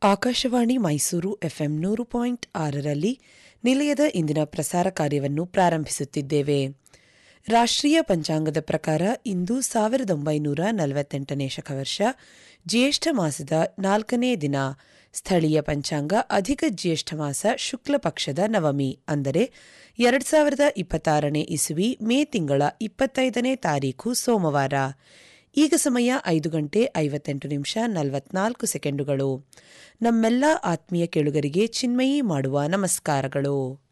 Akashvani Mysuru FM ನೂರು point ಆರರಲ್ಲಿ ನಿಲಯದ ಇಂದಿನ ಪ್ರಸಾರ ಕಾರ್ಯವನ್ನು ಪ್ರಾರಂಭಿಸುತ್ತಿದ್ದೇವೆ ರಾಷ್ಟ್ರೀಯ ಪಂಚಾಂಗದ ಪ್ರಕಾರ ಇಂದು ಸಾವಿರದ ಒಂಬೈನೂರ ನಲವತ್ತೆಂಟನೇ ಶಕವರ್ಷ ಜ್ಯೇಷ್ಠ ಮಾಸದ ನಾಲ್ಕನೇ ದಿನ ಸ್ಥಳೀಯ ಪಂಚಾಂಗ ಅಧಿಕ ಜ್ಯೇಷ್ಠ ಮಾಸ ಶುಕ್ಲ ಪಕ್ಷದ ನವಮಿ ಅಂದರೆ ಎರಡು ಸಾವಿರದ ಇಪ್ಪತ್ತಾರನೇ ಇಸುವಿ ಮೇ ತಿಂಗಳ ಇಪ್ಪತ್ತೈದನೇ ತಾರೀಖು ಸೋಮವಾರ ಈಗ ಸಮಯ ಐದು ಗಂಟೆ ಐವತ್ತೆಂಟು ನಿಮಿಷ ನಲವತ್ನಾಲ್ಕು ಸೆಕೆಂಡುಗಳು ನಮ್ಮೆಲ್ಲ ಆತ್ಮೀಯ ಕೇಳುಗರಿಗೆ ಚಿನ್ಮಯಿ ಮಾಡುವ ನಮಸ್ಕಾರಗಳು